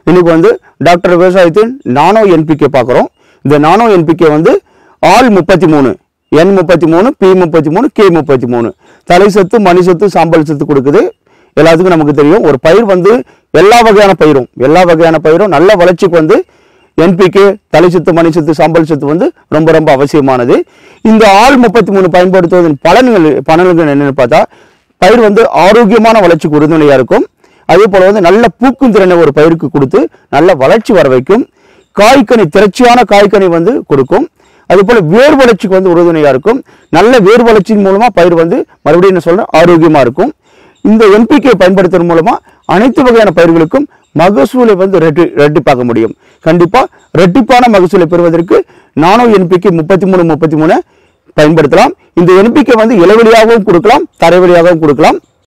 இன்னைக்கு வந்து டாக்டர் விவசாயத்தின் நானோ என்பிகே பார்க்குறோம் இந்த நானோ என்பிகே வந்து ஆல் முப்பத்தி மூணு என் முப்பத்தி மூணு பி முப்பத்தி மூணு கே முப்பத்தி மூணு தலை சத்து மணி சத்து சாம்பல் சத்து கொடுக்குது எல்லாத்துக்கும் நமக்கு தெரியும் ஒரு பயிர் வந்து எல்லா வகையான பயிரும் எல்லா வகையான பயிரும் நல்ல வளர்ச்சிக்கு வந்து என்பிகே தலை சத்து மணி சத்து சாம்பல் சத்து வந்து ரொம்ப ரொம்ப அவசியமானது இந்த ஆள் முப்பத்தி மூணு பயன்படுத்துவதன் பலன்கள் பலன்கள் என்னன்னு பார்த்தா பயிர் வந்து ஆரோக்கியமான வளர்ச்சிக்கு உறுதுணையா இருக்கும் அதே போல வந்து நல்ல பூக்கும் திறனை ஒரு பயிருக்கு கொடுத்து நல்ல வளர்ச்சி வர வைக்கும் காய்கனி திரட்சியான காய்கனி வந்து கொடுக்கும் அதே போல வேர் வளர்ச்சிக்கு வந்து உறுதுணையா இருக்கும் நல்ல வேர் வளர்ச்சியின் மூலமா பயிர் வந்து மறுபடியும் என்ன சொல்றேன் ஆரோக்கியமா இருக்கும் இந்த என்பிகே பயன்படுத்துவதன் மூலமா அனைத்து வகையான பயிர்களுக்கும் மகசூலை வந்து ரெட்டி ரெட்டிப்பாக்க முடியும் கண்டிப்பா ரெட்டிப்பான மகசூலை பெறுவதற்கு நானோ என்பிகே முப்பத்தி மூணு முப்பத்தி மூணு பயன்படுத்தலாம் இந்த என்பிகே வந்து இளவெளியாகவும் கொடுக்கலாம் தரைவழியாகவும் கொடுக்கலாம்